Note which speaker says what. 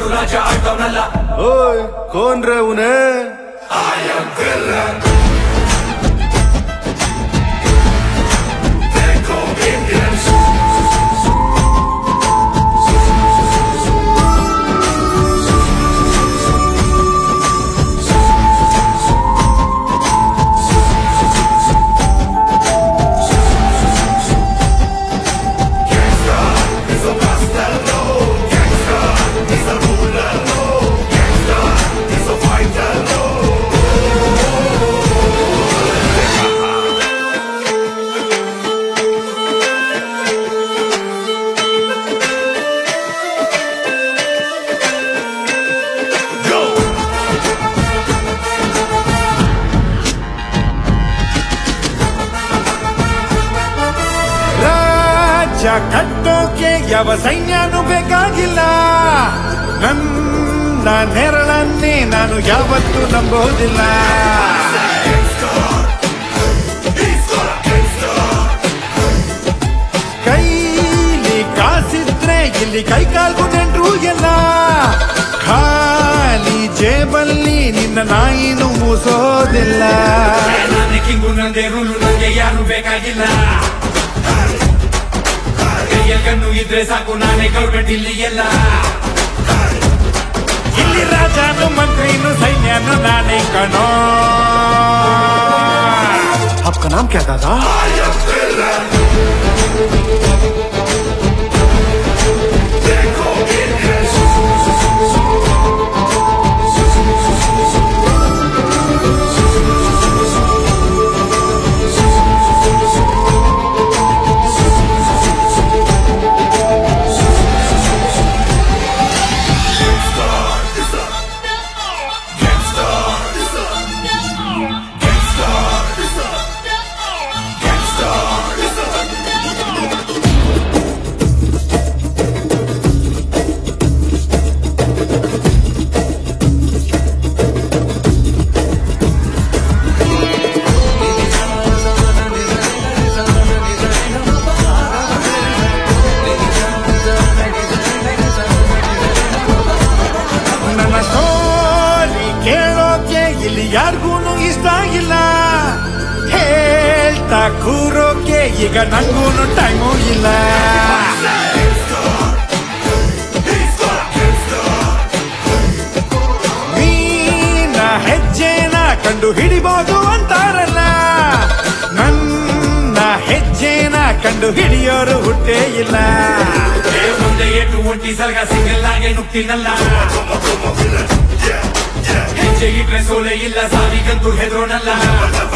Speaker 1: ಕೊಟ್ಟು ರಾಜ ಆಡ್ದವನಲ್ಲ
Speaker 2: ಓಯ್ ಕೋನ್ ರೇ ಉನೇ
Speaker 3: ರಾಜ್ಯ ಕಟ್ಟೋಕೆ ಯಾವ ಸೈನ್ಯನೂ ಬೇಕಾಗಿಲ್ಲ ನನ್ನ ನೆರಳನ್ನೇ ನಾನು ಯಾವತ್ತೂ ನಂಬೋದಿಲ್ಲ ಕೈಲಿ ಕಾಸಿದ್ರೆ ಇಲ್ಲಿ ಕೈಕಾಲ್ಗೂ ನೆಂಟ್ರು ಎಲ್ಲ ಖಾಲಿ ಜೇಬಲ್ಲಿ ನಿನ್ನ ನಾಯಿನೂ ಮೂಸೋದಿಲ್ಲ
Speaker 1: ನಾನೇ ಕಿಂಗು ನಂದೇ ರೂಲು ನಂಗೆ ಯಾರು ಬೇಕಾಗಿಲ್ಲ ಕೈಯಲ್ಲಿ ಕಣ್ಣು ಇದ್ರೆ ಸಾಕು ನಾನೇ ಗೌರ್ಮೆಂಟ್ ಇಲ್ಲಿ ಎಲ್ಲ
Speaker 3: ಇಲ್ಲಿ ರಾಜನು ಮಂತ್ರಿನು ಸೈನ್ಯನು ನಾನೇ ಕಣೋ
Speaker 2: आपका नाम क्या दादा
Speaker 3: ನನ್ನ ಸ್ಟೋರಿ ಕೇಳೋಕೆ ಇಲ್ಲಿ ಯಾರಿಗೂ ಇಷ್ಟ ಇಲ್ಲ ಹೇಳ್ತಾ ಕೂರೋಕೆ ಈಗ ನಂಗೂ ಟೈಮು ಇಲ್ಲ ಮೀನ ಹೆಜ್ಜೆನ ಕಂಡು ಹಿಡಿಬೋದು ಅಂತಾರಲ್ಲ ನನ್ನ ಹೆಜ್ಜೆನ ಕಂಡು ಹಿಡಿಯೋರು ಹುಟ್ಟೇ ಇಲ್ಲ
Speaker 1: ಏ ಮುಂದೆ ಏಟು ಒಂಟಿ ಸಲಗ ಸಿಂಗಲ್ ಆಗಿ ನುಗ್ತೀನಲ್ಲ ಹೆಜ್ಜೆ ಇಟ್ರೆ ಸೋಲೆ ಇಲ್ಲ ಸಾವಿಗಂತೂ ಹೆದರೋನಲ್ಲ